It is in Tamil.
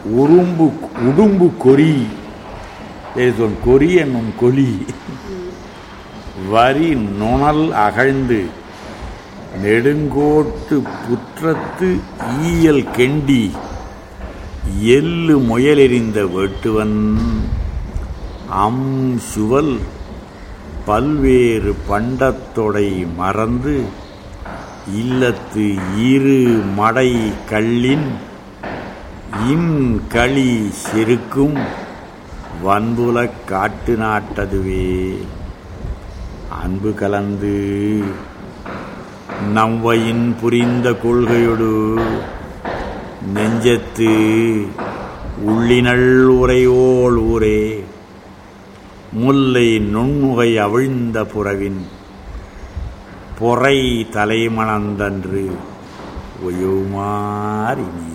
உரும்பு உடும்பு கொரி there is one கொரி என்னும் கொலி வரி நுணல் அகழ்ந்து நெடுங்கோட்டு புற்றத்து ஈயல் கெண்டி எள்ளு முயலெறிந்த வேட்டுவன் அம் சுவல் பல்வேறு பண்டத்தொடை மறந்து இல்லத்து இரு மடை கள்ளின் இன் களி செருக்கும் வன்புலக் காட்டு நாட்டதுவே அன்பு கலந்து நவ்வையின் புரிந்த கொள்கையொடு நெஞ்சத்து உள்ளினள் உரையோள் ஊரே முல்லை நுண்முகை அவிழ்ந்த புறவின் பொறை தலைமணந்தன்று ஒயுமாறினி